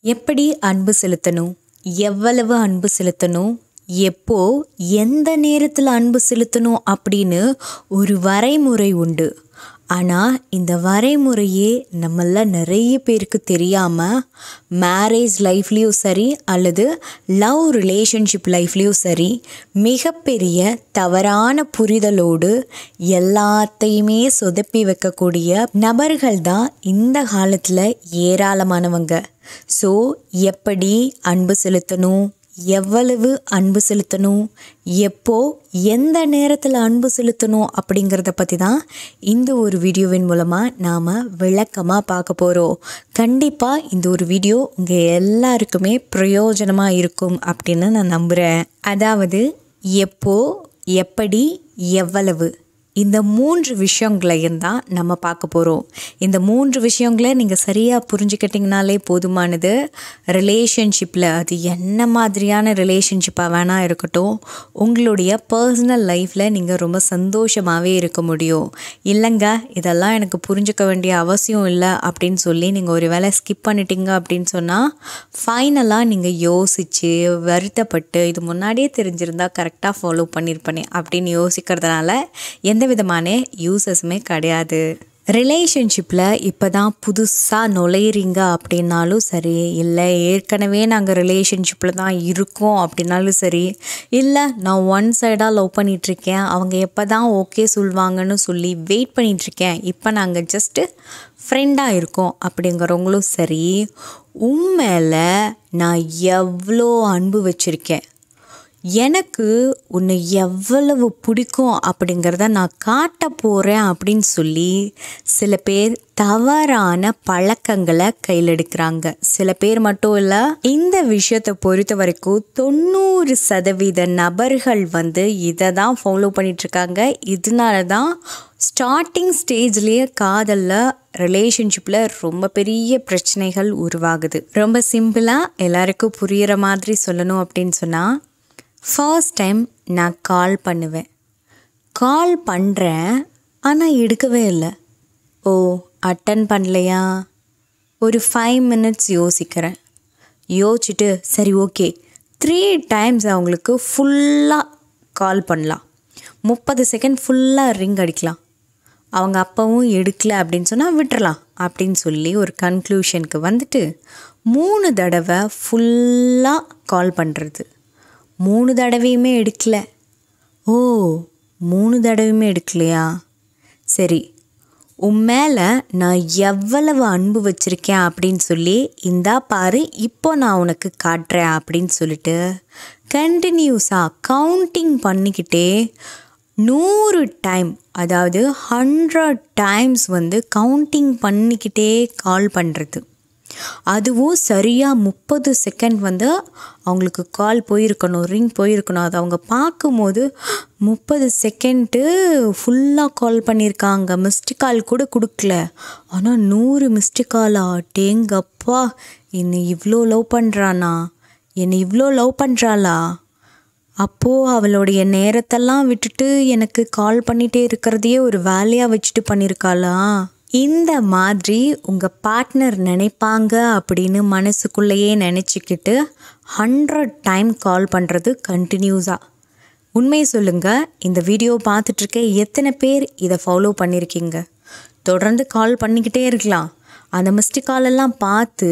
எப்படி அன்பு செலுத்தணும் எவ்வளவு அன்பு செலுத்தணும் எப்போ எந்த நேரத்தில் அன்பு செலுத்தணும் அப்படின்னு ஒரு வரைமுறை உண்டு ஆனால் இந்த வரைமுறையே நம்மள நிறைய பேருக்கு தெரியாமல் மேரேஜ் லைஃப்லேயும் சரி அல்லது லவ் ரிலேஷன்ஷிப் லைஃப்லேயும் சரி மிகப்பெரிய தவறான புரிதலோடு எல்லாத்தையுமே சொதப்பி வைக்கக்கூடிய நபர்கள் தான் இந்த காலத்தில் ஏராளமானவங்க ஸோ எப்படி அன்பு செலுத்தணும் எவ்வளவு அன்பு செலுத்தணும் எப்போ எந்த நேரத்தில் அன்பு செலுத்தணும் அப்படிங்கிறத பற்றி தான் இந்த ஒரு வீடியோவின் மூலமாக நாம் விளக்கமாக பார்க்க போகிறோம் கண்டிப்பாக இந்த ஒரு வீடியோ உங்கள் எல்லாருக்குமே பிரயோஜனமாக இருக்கும் அப்படின்னு நான் நம்புகிறேன் அதாவது எப்போ எப்படி எவ்வளவு இந்த மூன்று விஷயங்களையும் தான் நம்ம பார்க்க போகிறோம் இந்த மூன்று விஷயங்களை நீங்கள் சரியாக புரிஞ்சுக்கிட்டிங்கனாலே போதுமானது ரிலேஷன்ஷிப்பில் அது என்ன மாதிரியான ரிலேஷன்ஷிப்பாக வேணால் இருக்கட்டும் உங்களுடைய பர்சனல் லைஃப்பில் நீங்கள் ரொம்ப சந்தோஷமாகவே இருக்க முடியும் இல்லைங்க இதெல்லாம் எனக்கு புரிஞ்சுக்க வேண்டிய அவசியம் இல்லை அப்படின்னு சொல்லி நீங்கள் ஒரு வேளை ஸ்கிப் பண்ணிட்டீங்க அப்படின்னு சொன்னால் ஃபைனலாக நீங்கள் யோசித்து வருத்தப்பட்டு இது முன்னாடியே தெரிஞ்சிருந்தால் கரெக்டாக ஃபாலோ பண்ணியிருப்பேனே அப்படின்னு யோசிக்கிறதுனால எந்த விதமான யூசஸுமே கிடையாது ரிலேஷன்ஷிப்பில் இப்போ தான் புதுசாக நுழையிறீங்க அப்படின்னாலும் சரி இல்லை ஏற்கனவே நாங்கள் ரிலேஷன்ஷிப்பில் தான் இருக்கோம் அப்படின்னாலும் சரி இல்லை நான் ஒன் சைடாக லவ் பண்ணிகிட்ருக்கேன் அவங்க எப்போ தான் ஓகே சொல்லுவாங்கன்னு சொல்லி வெயிட் பண்ணிகிட்ருக்கேன் இப்போ நாங்கள் ஜஸ்ட்டு ஃப்ரெண்டாக இருக்கோம் அப்படிங்கிறவங்களும் சரி உண்மையில் நான் எவ்வளோ அன்பு வச்சுருக்கேன் எனக்கு உன்னை எவ்வளவு பிடிக்கும் அப்படிங்கிறத நான் காட்ட போகிறேன் அப்படின்னு சொல்லி சில பேர் தவறான பழக்கங்களை கையில் எடுக்கிறாங்க சில பேர் மட்டும் இல்லை இந்த விஷயத்தை பொறுத்த வரைக்கும் தொண்ணூறு சதவீத நபர்கள் வந்து இதை தான் ஃபாலோ பண்ணிகிட்ருக்காங்க இதனால தான் ஸ்டார்டிங் ஸ்டேஜ்லேயே காதலில் ரிலேஷன்ஷிப்பில் ரொம்ப பெரிய பிரச்சனைகள் உருவாகுது ரொம்ப சிம்பிளாக எல்லாருக்கும் புரிகிற மாதிரி சொல்லணும் அப்படின்னு சொன்னால் ஃபர்ஸ்ட் டைம் நான் கால் பண்ணுவேன் கால் பண்ணுறேன் ஆனால் எடுக்கவே இல்லை ஓ அட்டன் பண்ணலையா ஒரு ஃபைவ் மினிட்ஸ் யோசிக்கிறேன் யோசிச்சுட்டு சரி ஓகே த்ரீ டைம்ஸ் அவங்களுக்கு ஃபுல்லாக கால் பண்ணலாம் முப்பது செகண்ட் ஃபுல்லாக ரிங் அடிக்கலாம் அவங்க அப்பவும் எடுக்கல அப்படின்னு சொன்னால் விட்டுறலாம் அப்படின்னு சொல்லி ஒரு கன்க்ளூஷனுக்கு வந்துட்டு மூணு தடவை ஃபுல்லாக கால் பண்ணுறது மூணு தடவையுமே எடுக்கல ஓ மூணு தடவையுமே எடுக்கலையா சரி உன் மேலே நான் எவ்வளவு அன்பு வச்சுருக்கேன் அப்படின்னு சொல்லி இந்தா பாரு இப்போ நான் உனக்கு காட்டுறேன் அப்படின்னு சொல்லிட்டு கண்டினியூஸாக கவுண்டிங் பண்ணிக்கிட்டே நூறு டைம் அதாவது ஹண்ட்ரட் டைம்ஸ் வந்து கவுண்டிங் பண்ணிக்கிட்டே கால் பண்ணுறது அதுவும் சரியாக முப்பது செகண்ட் வந்து அவங்களுக்கு கால் போயிருக்கணும் ரிங் போயிருக்கணும் அது அவங்க பார்க்கும்போது முப்பது செகண்டு ஃபுல்லாக கால் பண்ணியிருக்காங்க மிஸ்டு கால் கூட கொடுக்கல ஆனால் நூறு மிஸ்டு காலா டேங்கப்பா என்னை இவ்வளோ லவ் பண்ணுறானா என்னை இவ்வளோ லவ் பண்ணுறாளா அப்போது அவளுடைய நேரத்தெல்லாம் விட்டுட்டு எனக்கு கால் பண்ணிகிட்டே இருக்கிறதையே ஒரு வேலையாக வச்சுட்டு பண்ணியிருக்காளா இந்த மாதிரி உங்கள் பார்ட்னர் நினைப்பாங்க அப்படின்னு மனசுக்குள்ளேயே நினச்சிக்கிட்டு ஹண்ட்ரட் டைம் கால் பண்ணுறது கண்டினியூஸாக உண்மையை சொல்லுங்கள் இந்த வீடியோ பார்த்துட்ருக்க எத்தனை பேர் இதை ஃபாலோ பண்ணியிருக்கீங்க தொடர்ந்து கால் பண்ணிக்கிட்டே இருக்கலாம் அந்த மிஸ்டு காலெல்லாம் பார்த்து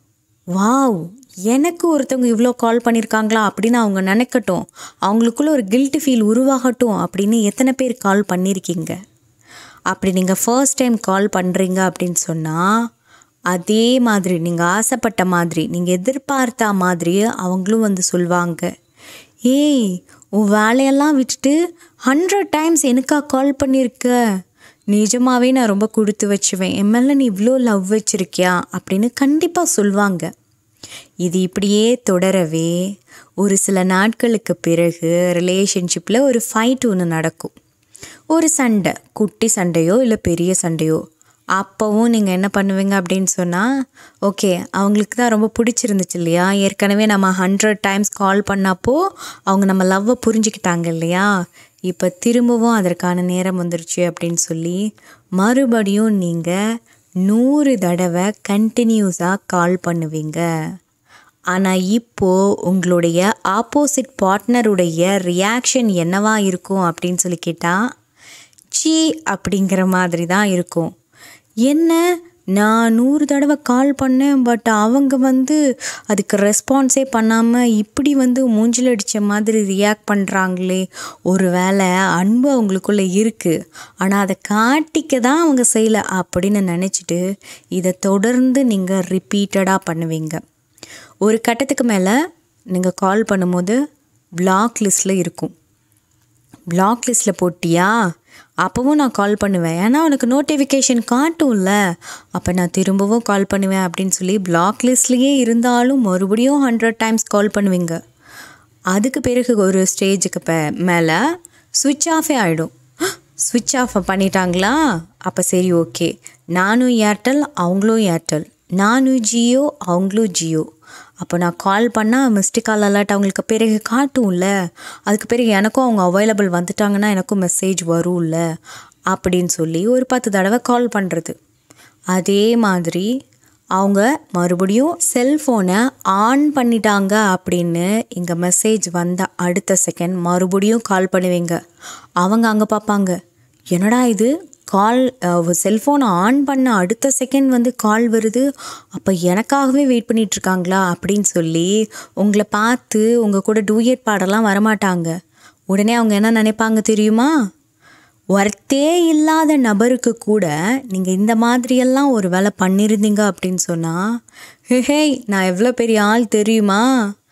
வாவ் எனக்கு ஒருத்தவங்க இவ்வளோ கால் பண்ணியிருக்காங்களா அப்படின்னு அவங்க நினைக்கட்டும் அவங்களுக்குள்ள ஒரு கில்ட்டி ஃபீல் உருவாகட்டும் அப்படின்னு எத்தனை பேர் கால் பண்ணியிருக்கீங்க அப்படி நீங்கள் ஃபர்ஸ்ட் டைம் கால் பண்ணுறீங்க அப்படின்னு சொன்னால் அதே மாதிரி நீங்கள் ஆசைப்பட்ட மாதிரி நீங்கள் எதிர்பார்த்தா மாதிரி அவங்களும் வந்து சொல்லுவாங்க ஏய் உன் வேலையெல்லாம் விட்டுட்டு ஹண்ட்ரட் டைம்ஸ் எனக்கா கால் பண்ணியிருக்க நிஜமாகவே நான் ரொம்ப கொடுத்து வச்சுவேன் என் மேலே நீ இவ்வளோ லவ் வச்சுருக்கியா அப்படின்னு கண்டிப்பாக சொல்லுவாங்க இது இப்படியே தொடரவே ஒரு சில நாட்களுக்கு பிறகு ரிலேஷன்ஷிப்பில் ஒரு ஃபைட் ஒன்று நடக்கும் ஒரு சண்டை குட்டி சண்டையோ இல்லை பெரிய சண்டையோ அப்போவும் நீங்கள் என்ன பண்ணுவீங்க அப்படின்னு சொன்னால் ஓகே அவங்களுக்கு தான் ரொம்ப பிடிச்சிருந்துச்சு இல்லையா ஏற்கனவே நம்ம ஹண்ட்ரட் டைம்ஸ் கால் பண்ணப்போ அவங்க நம்ம லவ்வை புரிஞ்சுக்கிட்டாங்க இல்லையா இப்போ திரும்பவும் அதற்கான நேரம் வந்துருச்சு அப்படின்னு சொல்லி மறுபடியும் நீங்கள் நூறு தடவை கண்டினியூஸாக கால் பண்ணுவீங்க ஆனால் இப்போது உங்களுடைய ஆப்போசிட் பார்ட்னருடைய ரியாக்ஷன் என்னவா இருக்கும் அப்படின்னு சொல்லி கேட்டால் சீ அப்படிங்கிற மாதிரி தான் இருக்கும் என்ன நான் நூறு தடவை கால் பண்ணேன் பட் அவங்க வந்து அதுக்கு ரெஸ்பான்ஸே பண்ணாமல் இப்படி வந்து மூஞ்சில் அடித்த மாதிரி ரியாக்ட் பண்ணுறாங்களே ஒரு வேளை அன்பு அவங்களுக்குள்ளே இருக்குது ஆனால் அதை காட்டிக்க தான் அவங்க செய்யலை அப்படின்னு நினச்சிட்டு இதை தொடர்ந்து நீங்கள் ரிப்பீட்டடாக பண்ணுவீங்க ஒரு கட்டத்துக்கு மேலே நீங்கள் கால் பண்ணும்போது பிளாக் லிஸ்ட்டில் இருக்கும் பிளாக் லிஸ்ட்டில் போட்டியா அப்போவும் நான் கால் பண்ணுவேன் ஏன்னா உனக்கு நோட்டிஃபிகேஷன் காட்டும்ல அப்போ நான் திரும்பவும் கால் பண்ணுவேன் அப்படின்னு சொல்லி பிளாக் லிஸ்ட்லேயே இருந்தாலும் மறுபடியும் ஹண்ட்ரட் டைம்ஸ் கால் பண்ணுவீங்க அதுக்கு பிறகு ஒரு ஸ்டேஜுக்கு பே மேலே சுவிட்ச் ஆஃபே ஆகிடும் சுவிட்ச் ஆஃப் பண்ணிட்டாங்களா அப்போ சரி ஓகே நானும் ஏர்டெல் அவங்களும் ஏர்டெல் நானும் ஜியோ அவங்களும் ஜியோ அப்போ நான் கால் பண்ணால் மிஸ்டு கால் அலர்ட் அவங்களுக்கு பிறகு காட்டும்ல அதுக்கு பிறகு எனக்கும் அவங்க அவைலபிள் வந்துட்டாங்கன்னா எனக்கும் மெசேஜ் வரும்ல அப்படின்னு சொல்லி ஒரு பத்து தடவை கால் பண்ணுறது அதே மாதிரி அவங்க மறுபடியும் செல்ஃபோனை ஆன் பண்ணிட்டாங்க அப்படின்னு இங்கே மெசேஜ் வந்த அடுத்த செகண்ட் மறுபடியும் கால் பண்ணுவீங்க அவங்க அங்கே பார்ப்பாங்க என்னடா இது கால் செல்ஃபோனை ஆன் பண்ண அடுத்த செகண்ட் வந்து கால் வருது அப்போ எனக்காகவே வெயிட் பண்ணிகிட்ருக்காங்களா அப்படின்னு சொல்லி உங்களை பார்த்து உங்கள் கூட டூயட் பாடலாம் வரமாட்டாங்க உடனே அவங்க என்ன நினைப்பாங்க தெரியுமா ஒர்த்தே இல்லாத நபருக்கு கூட நீங்கள் இந்த மாதிரியெல்லாம் ஒரு வேலை பண்ணியிருந்தீங்க அப்படின்னு சொன்னால் ஹேய் நான் எவ்வளோ பெரிய ஆள் தெரியுமா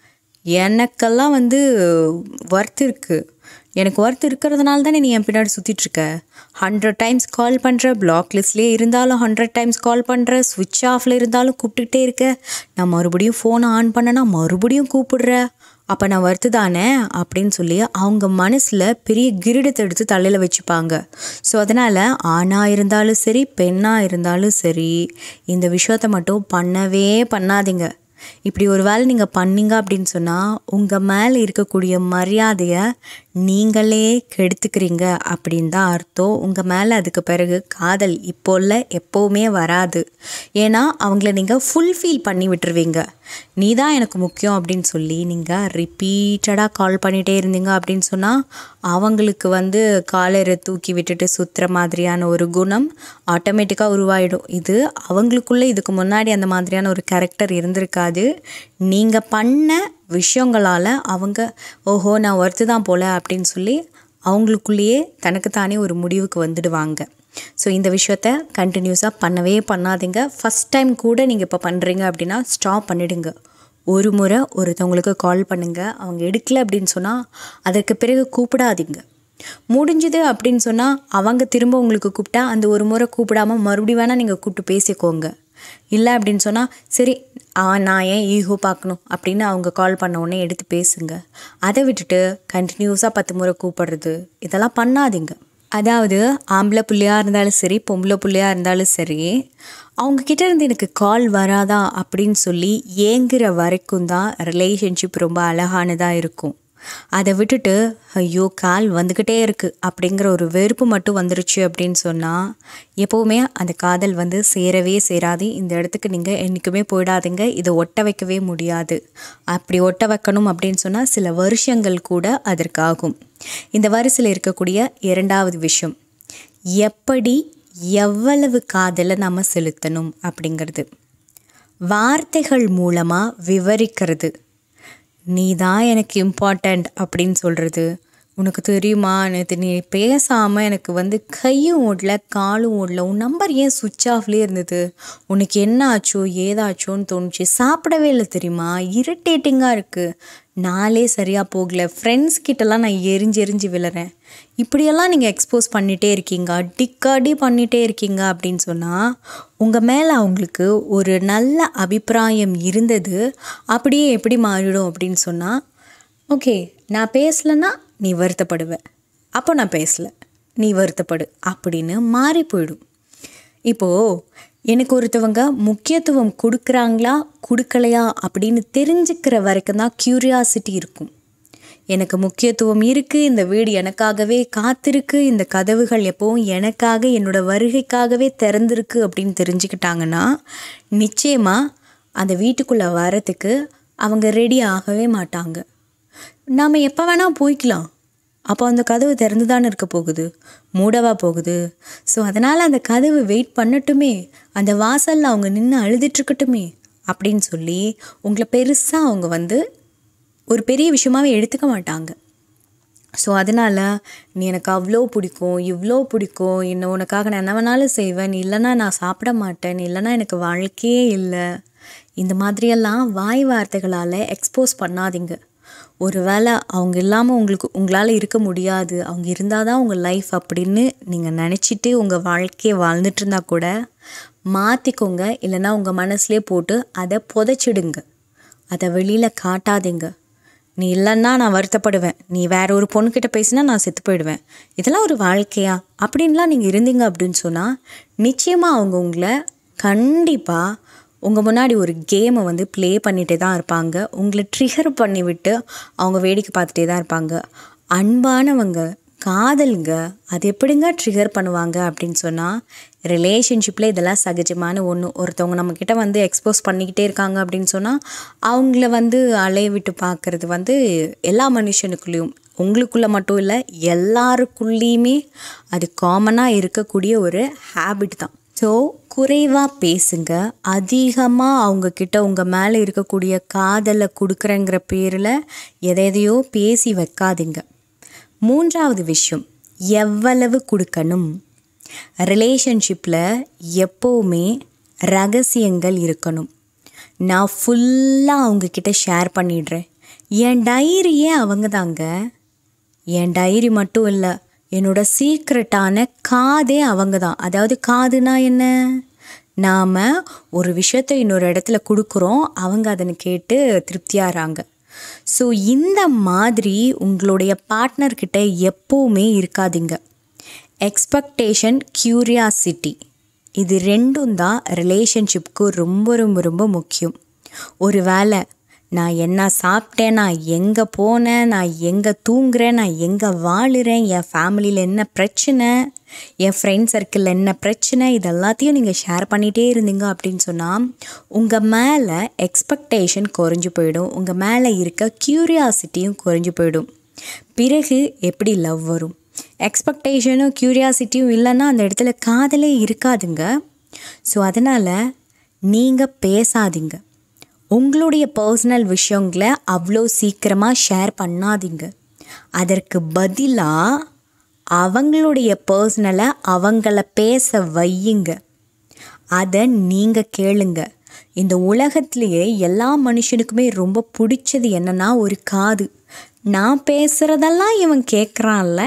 எனக்கெல்லாம் வந்து ஒர்த் இருக்குது எனக்கு ஒர்த் இருக்கிறதுனால தானே நீ என் பின்னாடி சுற்றிட்டுருக்க ஹண்ட்ரட் டைம்ஸ் கால் பண்ணுற பிளாக் லிஸ்ட்லேயே இருந்தாலும் ஹண்ட்ரட் டைம்ஸ் கால் பண்ணுற சுவிட்ச் ஆஃபில் இருந்தாலும் கூப்பிட்டுக்கிட்டே இருக்க நான் மறுபடியும் ஃபோனை ஆன் பண்ணனா மறுபடியும் கூப்பிடுற அப்போ நான் வருத்து தானே அப்படின்னு சொல்லி அவங்க மனசில் பெரிய கிரீடத்தை எடுத்து தலையில் வச்சுப்பாங்க ஸோ அதனால் ஆணாக இருந்தாலும் சரி பெண்ணாக இருந்தாலும் சரி இந்த விஷயத்த மட்டும் பண்ணவே பண்ணாதீங்க இப்படி ஒரு வேலை நீங்கள் பண்ணீங்க அப்படின்னு சொன்னால் உங்கள் மேலே இருக்கக்கூடிய மரியாதையை நீங்களே கெடுத்துக்கிறீங்க அப்படின்னு தான் அர்த்தம் உங்கள் மேலே அதுக்கு பிறகு காதல் இப்போ இல்லை எப்போவுமே வராது ஏன்னா அவங்கள நீங்கள் ஃபுல்ஃபில் பண்ணி விட்டுருவீங்க நீ தான் எனக்கு முக்கியம் அப்படின்னு சொல்லி நீங்கள் ரிப்பீட்டடாக கால் பண்ணிகிட்டே இருந்தீங்க அப்படின்னு சொன்னால் அவங்களுக்கு வந்து காலரை தூக்கி விட்டுட்டு சுற்றுற மாதிரியான ஒரு குணம் ஆட்டோமேட்டிக்காக உருவாயிடும் இது அவங்களுக்குள்ளே இதுக்கு முன்னாடி அந்த மாதிரியான ஒரு கேரக்டர் இருந்திருக்காது நீங்கள் பண்ண விஷயங்களால் அவங்க ஓஹோ நான் ஒர்த்து தான் போல அப்படின்னு சொல்லி அவங்களுக்குள்ளேயே தனக்குத்தானே ஒரு முடிவுக்கு வந்துடுவாங்க ஸோ இந்த விஷயத்த கண்டினியூஸாக பண்ணவே பண்ணாதீங்க ஃபஸ்ட் டைம் கூட நீங்கள் இப்போ பண்ணுறீங்க அப்படின்னா ஸ்டாப் பண்ணிடுங்க ஒரு முறை ஒருத்தவங்களுக்கு கால் பண்ணுங்கள் அவங்க எடுக்கல அப்படின்னு சொன்னால் அதற்கு பிறகு கூப்பிடாதீங்க முடிஞ்சுது அப்படின்னு சொன்னால் அவங்க திரும்ப உங்களுக்கு கூப்பிட்டா அந்த ஒரு முறை கூப்பிடாம மறுபடியும் வேணால் நீங்கள் கூப்பிட்டு பேசிக்கோங்க இல்லை அப்படின்னு சொன்னால் சரி நான் ஏன் ஈகோ பார்க்கணும் அப்படின்னு அவங்க கால் பண்ண உடனே எடுத்து பேசுங்க அதை விட்டுட்டு கண்டினியூஸாக பத்து முறை கூப்பிடுறது இதெல்லாம் பண்ணாதீங்க அதாவது ஆம்பளை புள்ளையாக இருந்தாலும் சரி பொம்பளை புள்ளையாக இருந்தாலும் சரி அவங்கக்கிட்ட இருந்து எனக்கு கால் வராதா அப்படின்னு சொல்லி ஏங்குற வரைக்கும் தான் ரிலேஷன்ஷிப் ரொம்ப அழகானதாக இருக்கும் அதை விட்டுட்டு ஐயோ கால் வந்துக்கிட்டே இருக்குது அப்படிங்கிற ஒரு வெறுப்பு மட்டும் வந்துருச்சு அப்படின்னு சொன்னால் எப்போவுமே அந்த காதல் வந்து சேரவே சேராது இந்த இடத்துக்கு நீங்கள் என்றைக்குமே போயிடாதீங்க இதை ஒட்ட வைக்கவே முடியாது அப்படி ஒட்ட வைக்கணும் அப்படின்னு சொன்னால் சில வருஷங்கள் கூட அதற்காகும் இந்த வரிசையில் இருக்கக்கூடிய இரண்டாவது விஷயம் எப்படி எவ்வளவு காதலை நம்ம செலுத்தணும் அப்படிங்கிறது வார்த்தைகள் மூலமாக விவரிக்கிறது நீ தான் எனக்கு இம்பார்ட்டண்ட் அப்படின்னு சொல்கிறது உனக்கு தெரியுமா நேற்று நீ பேசாமல் எனக்கு வந்து கையும் ஓடல காலும் ஓடல உன் நம்பர் ஏன் சுவிட்ச் ஆஃப்லேயே இருந்தது உனக்கு என்ன ஆச்சோ ஏதாச்சோன்னு தோணுச்சு சாப்பிடவே இல்லை தெரியுமா இரிட்டேட்டிங்காக இருக்குது நாளே சரியாக போகல ஃப்ரெண்ட்ஸ் கிட்டலாம் நான் எரிஞ்சு எரிஞ்சு விழுறேன் இப்படியெல்லாம் நீங்கள் எக்ஸ்போஸ் பண்ணிகிட்டே இருக்கீங்க அடிக்கடி பண்ணிகிட்டே இருக்கீங்க அப்படின்னு சொன்னால் உங்கள் மேலே அவங்களுக்கு ஒரு நல்ல அபிப்பிராயம் இருந்தது அப்படியே எப்படி மாறிடும் அப்படின்னு சொன்னால் ஓகே நான் பேசலைன்னா நீ வருத்தப்படுவ அப்போ நான் பேசலை நீ வருத்தப்படு அப்படின்னு மாறி போயிடும் இப்போது எனக்கு ஒருத்தவங்க முக்கியத்துவம் கொடுக்குறாங்களா கொடுக்கலையா அப்படின்னு தெரிஞ்சுக்கிற வரைக்கும் தான் க்யூரியாசிட்டி இருக்கும் எனக்கு முக்கியத்துவம் இருக்குது இந்த வீடு எனக்காகவே காத்திருக்கு இந்த கதவுகள் எப்போவும் எனக்காக என்னோட வருகைக்காகவே திறந்திருக்கு அப்படின்னு தெரிஞ்சுக்கிட்டாங்கன்னா நிச்சயமாக அந்த வீட்டுக்குள்ளே வரத்துக்கு அவங்க ரெடி ஆகவே மாட்டாங்க நாம் எப்போ வேணால் போய்க்கலாம் அப்போ அந்த கதவு திறந்து தானே இருக்க போகுது மூடவா போகுது ஸோ அதனால் அந்த கதவு வெயிட் பண்ணட்டுமே அந்த வாசலில் அவங்க நின்று அழுதுட்ருக்கட்டுமே அப்படின்னு சொல்லி உங்களை பெருசாக அவங்க வந்து ஒரு பெரிய விஷயமாவே எடுத்துக்க மாட்டாங்க ஸோ அதனால் நீ எனக்கு அவ்வளோ பிடிக்கும் இவ்வளோ பிடிக்கும் என்னை உனக்காக நான் என்ன வேணாலும் செய்வேன் நீ இல்லைன்னா நான் சாப்பிட மாட்டேன் நீ இல்லைன்னா எனக்கு வாழ்க்கையே இல்லை இந்த மாதிரியெல்லாம் வாய் வார்த்தைகளால் எக்ஸ்போஸ் பண்ணாதீங்க ஒரு வேளை அவங்க இல்லாமல் உங்களுக்கு உங்களால் இருக்க முடியாது அவங்க இருந்தால் தான் உங்கள் லைஃப் அப்படின்னு நீங்கள் நினச்சிட்டு உங்கள் வாழ்க்கையை வாழ்ந்துட்டு இருந்தா கூட மாற்றிக்கோங்க இல்லைன்னா உங்கள் மனசுலேயே போட்டு அதை புதைச்சிடுங்க அதை வெளியில் காட்டாதீங்க நீ இல்லைன்னா நான் வருத்தப்படுவேன் நீ வேற ஒரு பொண்ணுக்கிட்ட பேசினா நான் செத்து போயிடுவேன் இதெல்லாம் ஒரு வாழ்க்கையா அப்படின்லாம் நீங்கள் இருந்தீங்க அப்படின்னு சொன்னால் நிச்சயமாக அவங்க உங்களை கண்டிப்பாக உங்கள் முன்னாடி ஒரு கேமை வந்து ப்ளே பண்ணிகிட்டே தான் இருப்பாங்க உங்களை ட்ரிகர் பண்ணி விட்டு அவங்க வேடிக்கை பார்த்துட்டே தான் இருப்பாங்க அன்பானவங்க காதலுங்க அது எப்படிங்க ட்ரிகர் பண்ணுவாங்க அப்படின்னு சொன்னால் ரிலேஷன்ஷிப்பில் இதெல்லாம் சகஜமான ஒன்று ஒருத்தவங்க நம்மக்கிட்ட வந்து எக்ஸ்போஸ் பண்ணிக்கிட்டே இருக்காங்க அப்படின்னு சொன்னால் அவங்கள வந்து அலைய விட்டு பார்க்குறது வந்து எல்லா மனுஷனுக்குள்ளேயும் உங்களுக்குள்ளே மட்டும் இல்லை எல்லாருக்குள்ளேயுமே அது காமனாக இருக்கக்கூடிய ஒரு ஹேபிட் தான் ஸோ குறைவாக பேசுங்க அதிகமாக அவங்கக்கிட்ட உங்கள் மேலே இருக்கக்கூடிய காதலை கொடுக்குறேங்கிற பேரில் எதை எதையோ பேசி வைக்காதீங்க மூன்றாவது விஷயம் எவ்வளவு கொடுக்கணும் ரிலேஷன்ஷிப்பில் எப்போவுமே ரகசியங்கள் இருக்கணும் நான் ஃபுல்லாக அவங்கக்கிட்ட ஷேர் பண்ணிடுறேன் என் டைரியே அவங்க தாங்க என் டைரி மட்டும் இல்லை என்னோட சீக்ரெட்டான காதே அவங்க தான் அதாவது காதுனா என்ன நாம் ஒரு விஷயத்தை இன்னொரு இடத்துல கொடுக்குறோம் அவங்க அதனை கேட்டு திருப்தியாகிறாங்க ஸோ இந்த மாதிரி உங்களுடைய பார்ட்னர்கிட்ட எப்போவுமே இருக்காதீங்க எக்ஸ்பெக்டேஷன் க்யூரியாசிட்டி இது ரெண்டும் தான் ரிலேஷன்ஷிப்க்கு ரொம்ப ரொம்ப ரொம்ப முக்கியம் ஒரு வேளை நான் என்ன சாப்பிட்டேன் நான் எங்கே போனேன் நான் எங்கே தூங்குறேன் நான் எங்கே வாழுறேன் என் ஃபேமிலியில் என்ன பிரச்சனை என் ஃப்ரெண்ட் சர்க்கிளில் என்ன பிரச்சனை இது எல்லாத்தையும் நீங்கள் ஷேர் பண்ணிகிட்டே இருந்தீங்க அப்படின்னு சொன்னால் உங்கள் மேலே எக்ஸ்பெக்டேஷன் குறைஞ்சி போயிடும் உங்கள் மேலே இருக்க க்யூரியாசிட்டியும் குறைஞ்சி போயிடும் பிறகு எப்படி லவ் வரும் எக்ஸ்பெக்டேஷனும் க்யூரியாசிட்டியும் இல்லைன்னா அந்த இடத்துல காதலே இருக்காதுங்க ஸோ அதனால் நீங்கள் பேசாதீங்க உங்களுடைய பர்சனல் விஷயங்களை அவ்வளோ சீக்கிரமாக ஷேர் பண்ணாதீங்க அதற்கு பதிலாக அவங்களுடைய பர்சனலை அவங்கள பேச வையுங்க அதை நீங்கள் கேளுங்க இந்த உலகத்திலேயே எல்லா மனுஷனுக்குமே ரொம்ப பிடிச்சது என்னன்னா ஒரு காது நான் பேசுகிறதெல்லாம் இவன் கேட்குறான்ல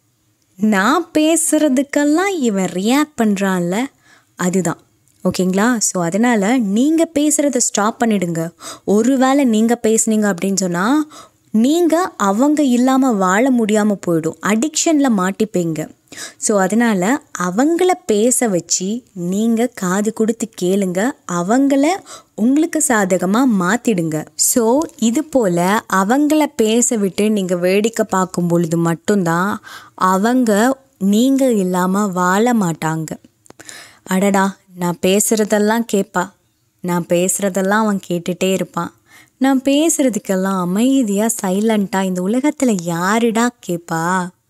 நான் பேசுகிறதுக்கெல்லாம் இவன் ரியாக்ட் பண்ணுறான்ல அதுதான் ஓகேங்களா ஸோ அதனால் நீங்கள் பேசுகிறத ஸ்டாப் பண்ணிடுங்க ஒருவேளை நீங்கள் பேசுனீங்க அப்படின்னு சொன்னால் நீங்கள் அவங்க இல்லாமல் வாழ முடியாமல் போயிடும் அடிக்ஷனில் மாட்டிப்பீங்க ஸோ அதனால் அவங்கள பேச வச்சு நீங்கள் காது கொடுத்து கேளுங்க அவங்கள உங்களுக்கு சாதகமாக மாற்றிடுங்க ஸோ இது போல் அவங்கள பேச விட்டு நீங்கள் வேடிக்கை பார்க்கும் பொழுது மட்டும்தான் அவங்க நீங்கள் இல்லாமல் வாழ மாட்டாங்க அடடா நான் பேசுகிறதெல்லாம் கேட்பா நான் பேசுகிறதெல்லாம் அவன் கேட்டுகிட்டே இருப்பான் நான் பேசுகிறதுக்கெல்லாம் அமைதியாக சைலண்ட்டாக இந்த உலகத்தில் யாருடா கேட்பா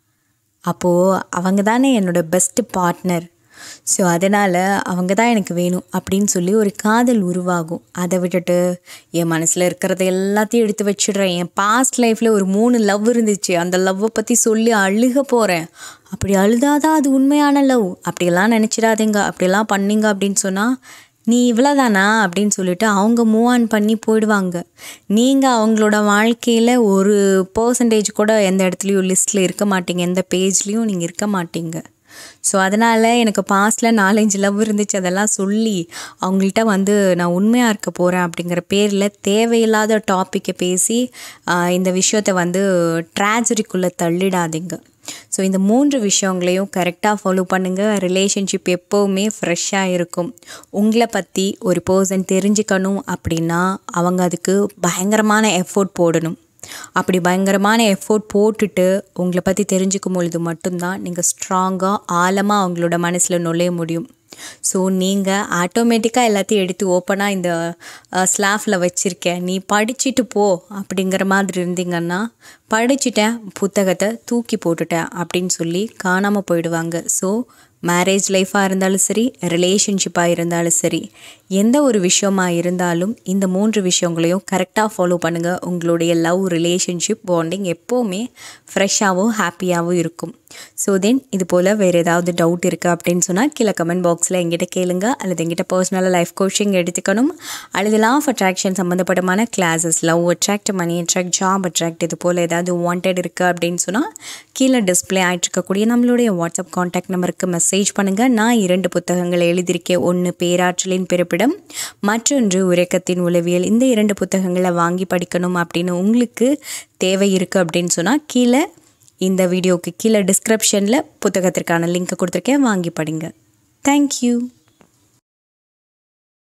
அப்போது அவங்க தானே என்னோடய பெஸ்ட்டு பார்ட்னர் ஸோ அதனால் அவங்க தான் எனக்கு வேணும் அப்படின்னு சொல்லி ஒரு காதல் உருவாகும் அதை விட்டுட்டு என் மனசில் இருக்கிறத எல்லாத்தையும் எடுத்து வச்சிடுறேன் என் பாஸ்ட் லைஃப்பில் ஒரு மூணு லவ் இருந்துச்சு அந்த லவ்வை பற்றி சொல்லி அழுக போகிறேன் அப்படி அழுதாதான் அது உண்மையான லவ் அப்படியெல்லாம் நினச்சிடாதீங்க அப்படியெல்லாம் பண்ணீங்க அப்படின்னு சொன்னால் நீ இவ்வளோதானா அப்படின்னு சொல்லிட்டு அவங்க மூவ் ஆன் பண்ணி போயிடுவாங்க நீங்கள் அவங்களோட வாழ்க்கையில் ஒரு பர்சன்டேஜ் கூட எந்த இடத்துலையும் லிஸ்ட்டில் இருக்க மாட்டீங்க எந்த பேஜ்லேயும் நீங்கள் இருக்க மாட்டீங்க ஸோ அதனால் எனக்கு பாஸ்டில் நாலஞ்சு லவ் இருந்துச்சு அதெல்லாம் சொல்லி அவங்கள்ட்ட வந்து நான் உண்மையாக இருக்க போகிறேன் அப்படிங்கிற பேரில் தேவையில்லாத டாப்பிக்கை பேசி ஆஹ், இந்த விஷயத்தை வந்து ட்ராஜடிக்குள்ளே தள்ளிடாதீங்க ஸோ இந்த மூன்று விஷயங்களையும் கரெக்டாக ஃபாலோ பண்ணுங்கள் ரிலேஷன்ஷிப் எப்போவுமே ஃப்ரெஷ்ஷாக இருக்கும் உங்களை பற்றி ஒரு பர்சன் தெரிஞ்சுக்கணும் அப்படின்னா அவங்க அதுக்கு பயங்கரமான எஃபோர்ட் போடணும் அப்படி பயங்கரமான எஃபோர்ட் போட்டுட்டு உங்களை பற்றி தெரிஞ்சுக்கும் பொழுது மட்டும்தான் நீங்கள் ஸ்ட்ராங்காக ஆழமாக அவங்களோட மனசில் நுழைய முடியும் ஸோ நீங்கள் ஆட்டோமேட்டிக்காக எல்லாத்தையும் எடுத்து ஓப்பனாக இந்த ஸ்லாஃபில் வச்சுருக்கேன் நீ படிச்சுட்டு போ அப்படிங்கிற மாதிரி இருந்தீங்கன்னா படிச்சுட்டேன் புத்தகத்தை தூக்கி போட்டுட்டேன் அப்படின்னு சொல்லி காணாமல் போயிடுவாங்க ஸோ மேரேஜ் லைஃபாக இருந்தாலும் சரி ரிலேஷன்ஷிப்பாக இருந்தாலும் சரி எந்த ஒரு விஷயமா இருந்தாலும் இந்த மூன்று விஷயங்களையும் கரெக்டாக ஃபாலோ பண்ணுங்கள் உங்களுடைய லவ் ரிலேஷன்ஷிப் பாண்டிங் எப்போவுமே ஃப்ரெஷ்ஷாகவும் ஹாப்பியாகவும் இருக்கும் ஸோ தென் இது போல் வேறு ஏதாவது டவுட் இருக்குது அப்படின்னு சொன்னால் கீழே கமெண்ட் பாக்ஸில் எங்கிட்ட கேளுங்க அல்லது எங்கிட்ட பர்சனலாக லைஃப் கோச்சிங் எடுத்துக்கணும் அல்லது லா ஆஃப் அட்ராக்ஷன் சம்மந்தப்பட்டமான classes love attract money attract job attract இது போல் ஏதாவது வாண்டட் இருக்குது அப்படின்னு சொன்னால் கீழே டிஸ்பிளே ஆகிட்டு இருக்கக்கூடிய நம்மளுடைய வாட்ஸ்அப் காண்டாக்ட் நம்பருக்கு மெசேஜ் பண்ணுங்கள் நான் இரண்டு புத்தகங்களை எழுதியிருக்கேன் ஒன்று பேராற்றலின் பிறப்பிடம் மற்றொன்று உறக்கத்தின் உளவியல் இந்த இரண்டு புத்தகங்களை வாங்கி படிக்கணும் அப்படின்னு உங்களுக்கு தேவை இருக்குது அப்படின்னு சொன்னால் கீழே இந்த வீடியோவுக்கு கீழே டிஸ்கிரிப்ஷனில் புத்தகத்திற்கான லிங்க்கை கொடுத்துருக்கேன் வாங்கி படிங்க தேங்க்யூ